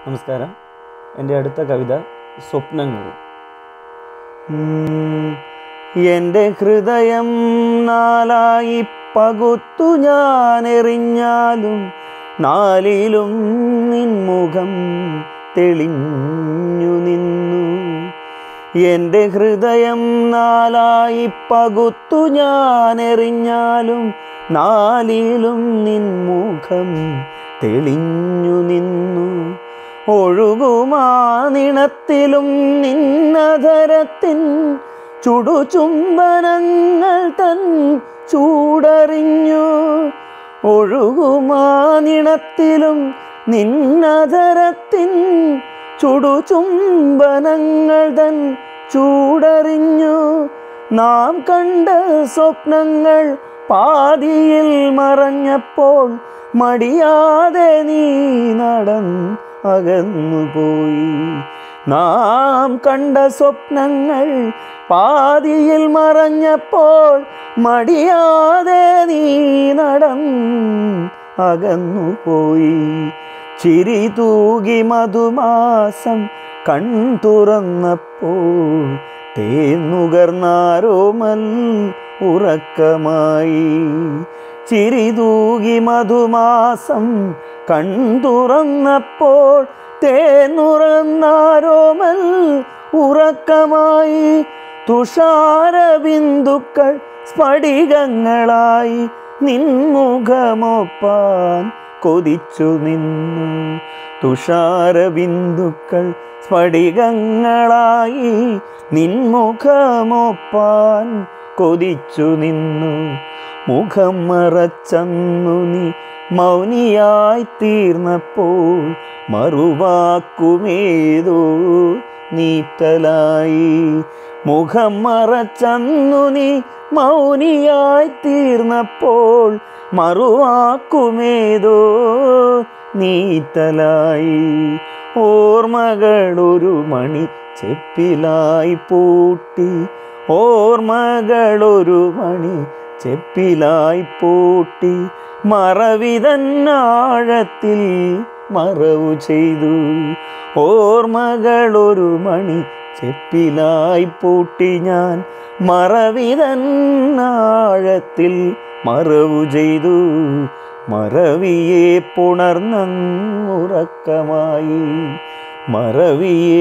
നമസ്കാരം എൻ്റെ അടുത്ത കവിത സ്വപ്നങ്ങൾ ഉം, എൻ്റെ ഹൃദയം നാലായി പകുത്തു ഞാൻ എറിഞ്ഞാലും നാലിലും നിൻമുഖം തെളിഞ്ഞു നിന്നു എൻ്റെ ഹൃദയം നാലായി പകുത്തു ഞാൻ എറിഞ്ഞാലും നാലിലും നിൻമുഖം തെളിഞ്ഞു നിന്നു ഒഴുകുമാ നിണത്തിലും നിന്നധരത്തിൻ ചുടുചുംബനങ്ങൾ തൻ ചൂടറിഞ്ഞു ഒഴുകുമാ നിണത്തിലും നിന്നധരത്തിൻ ചുടുചുംബനങ്ങൾ തൻ ചൂടറിഞ്ഞു നാം കണ്ട സ്വപ്നങ്ങൾ പാതിയിൽ മറഞ്ഞപ്പോൾ മടിയാതെ നീ നടന്ന് അകന്നുപോയി നാം കണ്ട സ്വപ്നങ്ങൾ പാതിയിൽ മറഞ്ഞപ്പോൾ മടിയാതെ നീ നടന്ന് അകന്നുപോയി ചിരി തൂകി മധുമാസം കൺ തുറന്നപ്പോൾ തേന്നുകർന്നാരോമൽ ഉറക്കമായി ചിരി തൂകി മധുമാസം കൺ തുറന്നപ്പോൾ തേന്നുറന്നാരോമൽ ഉറക്കമായി തുഷാരബിന്ദുക്കൾ സ്ഫടികങ്ങളായി നിൻമുഖമൊപ്പാൻ കൊതിച്ചു നിന്നു തുഷാരബിന്ദുക്കൾ സ്ഫടികങ്ങളായി നിൻമുഖമൊപ്പാൻ കൊതിച്ചു നിന്നു മുഖം മറച്ചന്നു നീ മൗനിയായി തീർന്നപ്പോൾ മറുവാക്കുമേതോ നീറ്റലായി മുഖം മറച്ചന്നു നീ മൗനിയായി തീർന്നപ്പോൾ മറുവാക്കുമേതോ നീറ്റലായി ഓർമ്മകളൊരു മണി ചെപ്പിലായി പൂട്ടി ഓർമ്മകളൊരു മണി ചെപ്പിലായി പൂട്ടി മറവിതന്നാഴത്തിൽ മറവു ചെയ്തു ഓർമ്മകളൊരു മണി ചെപ്പിലായി പൂട്ടി ഞാൻ മറവിതന്നാഴത്തിൽ മറവു ചെയ്തു മറവിയെ പുണർന്നുറക്കമായി മറവിയെ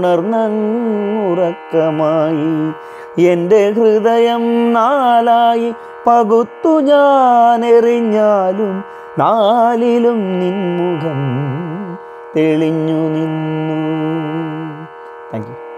പുണർന്നുറക്കമായി എൻ്റെ ഹൃദയം നാലായി പകുത്തു ഞാൻ എറിഞ്ഞാലും നാലിലും നിൻമുഖം തെളിഞ്ഞു നിന്നു താങ്ക് യു